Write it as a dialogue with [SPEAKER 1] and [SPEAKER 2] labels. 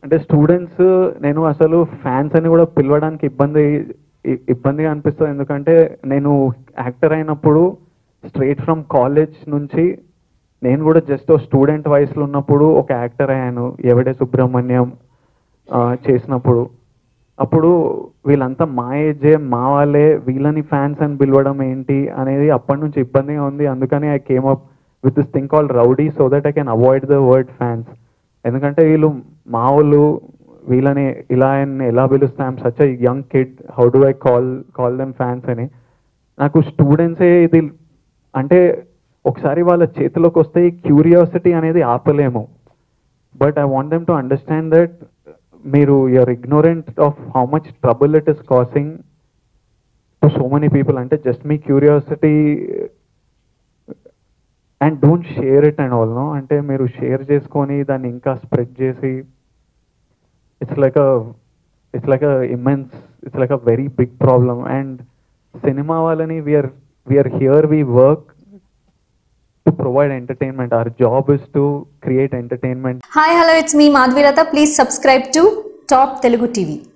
[SPEAKER 1] అంటే స్టూడెంట్స్ నేను అసలు ఫ్యాన్స్ అని కూడా పిలవడానికి ఇబ్బంది ఇ- ఇబ్బందిగా అనిపిస్తుంది ఎందుకంటే నేను యాక్టర్ అయినప్పుడు స్ట్రైట్ ఫ్రమ్ కాలేజ్ నుంచి నేను కూడా జస్ట్ స్టూడెంట్ వయసులో ఉన్నప్పుడు ఒక యాక్టర్ అయ్యాను ఎవడే సుబ్రహ్మణ్యం ఆ, చేసినప్పుడు అప్పుడు వీళ్ళంతా మా ఏజే మా వాళ్ళే వీళ్ళని ఫ్యాన్స్ అని పిలవడం ఏంటి అనేది అప్పటి నుంచి ఇబ్బందిగా ఉంది అందుకని I came up with this thing call rowdy so that I can avoid the word fans ఎందుకంటే వీళ్ళు మా వాళ్ళు వీళ్ళని ఇలా అని ఎలా పిలుస్తాం such a young kid how do I call call them fans అని నాకు స్టూడెంట్సే ఇది అంటే ఒకసారి వాళ్ళ చేతిలోకి వస్తే క్యూరియాసిటీ అనేది ఆపలేము but I want them to understand that మీరు you are ignorant of how much trouble it is causing to so many people అంటే జస్ట్ మీ curiosity and don't share it and all no అంటే మీరు షేర్ చేసుకొని దాన్ని ఇంకా స్ప్రెడ్ చేసి it's like a it's like a immense it's like a very big problem and cinema వాళ్ళని we are we are here we work to provide entertainment our job is to create entertainment
[SPEAKER 2] hi hello it's me Madhavilatha please subscribe to top Telugu TV